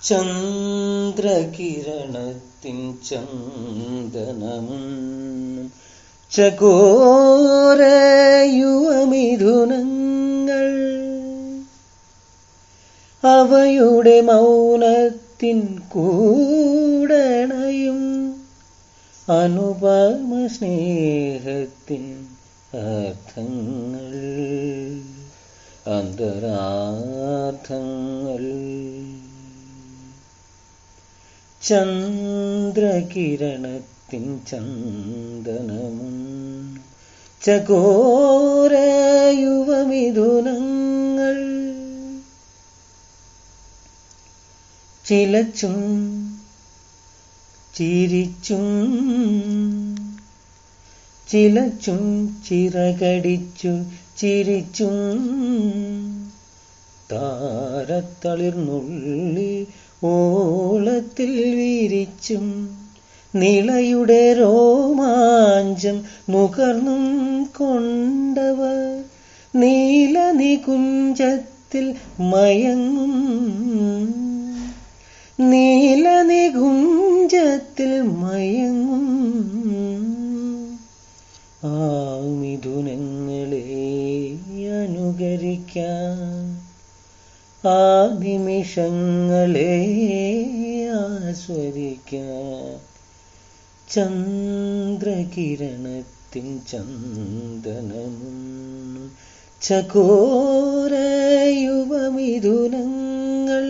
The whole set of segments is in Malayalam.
ചന്ദ്രകിരണത്തിൻ ചന്ദനമും ചകോരയുവമിഥുനങ്ങൾ അവയുടെ മൗനത്തിൻ കൂടണയും അനുപമ സ്നേഹത്തിൻ അർത്ഥങ്ങൾ അന്തരാർത്ഥങ്ങൾ ചന്ദ്രകിരണത്തിൻ ചന്ദനമും ചകോരയുവമിഥുനങ്ങൾ ചിലച്ചും ചിരിച്ചും ചിലച്ചും ചിറകടിച്ചു ചിരിച്ചും താരത്തളിർന്നുള്ളി ഓളത്തിൽ വിരിച്ചും നിളയുടെ രോമാഞ്ചം നുകർന്നും കൊണ്ടവർ നീല നികുഞ്ചത്തിൽ മയങ്ങും നീല നികുഞ്ചത്തിൽ മയങ്ങും ആ മിഥുനങ്ങളെ അനുകരിക്കാൻ ആ നിമിഷങ്ങളെ ആസ്വദിക്കാൻ ചന്ദ്രകിരണത്തിൻ ചന്ദനമും ചകോരയുവമിഥുനങ്ങൾ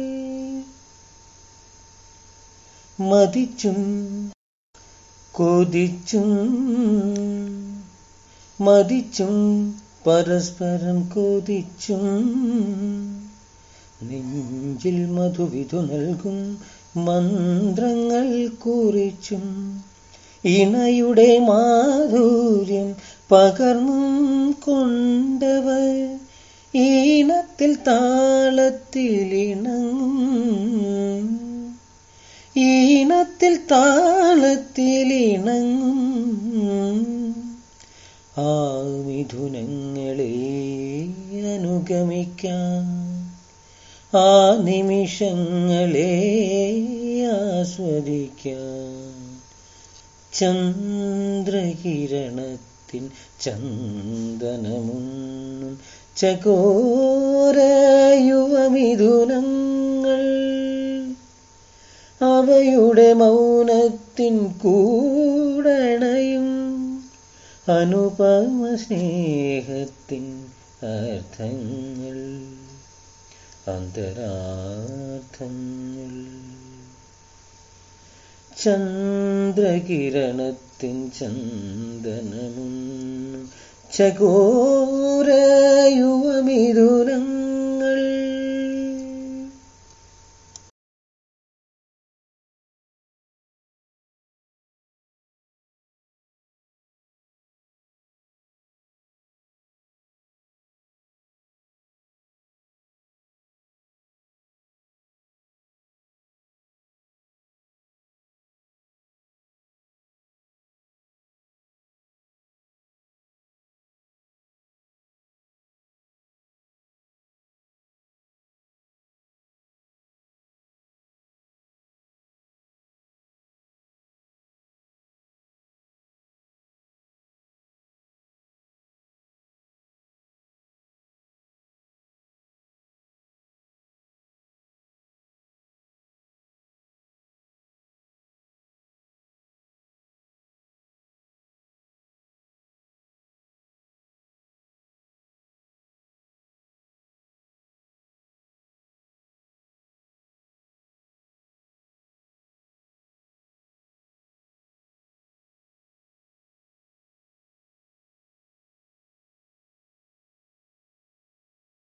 മതിച്ചും കൊതിച്ചും മതിച്ചും പരസ്പരം കൊതിച്ചും നെഞ്ചിൽ മധുവിധു നൽകും മന്ത്രങ്ങൾ കുറിച്ചും ഇണയുടെ മാധുര്യം പകർന്നും കൊണ്ടവർ ഈണത്തിൽ താളത്തിൽ ഇണങ്ങും ഈണത്തിൽ താളത്തിൽ ഇണങ്ങും ആ മിഥുനങ്ങളെ അനുഗമിക്കാം ആ നിമിഷങ്ങളെ ആസ്വദിക്കാം ചന്ദ്രകിരണത്തിൻ ചന്ദനമുന്നും ചകോരയുവമിഥുനങ്ങൾ അവയുടെ മൗനത്തിൻ കൂടണയും അനുപമ സ്നേഹത്തിൻ അർത്ഥങ്ങൾ അന്തരാർത്ഥങ്ങൾ ചന്ദ്രകിരണത്തിൻ ചന്ദനമും ചകോരയുവമിഥുനങ്ങൾ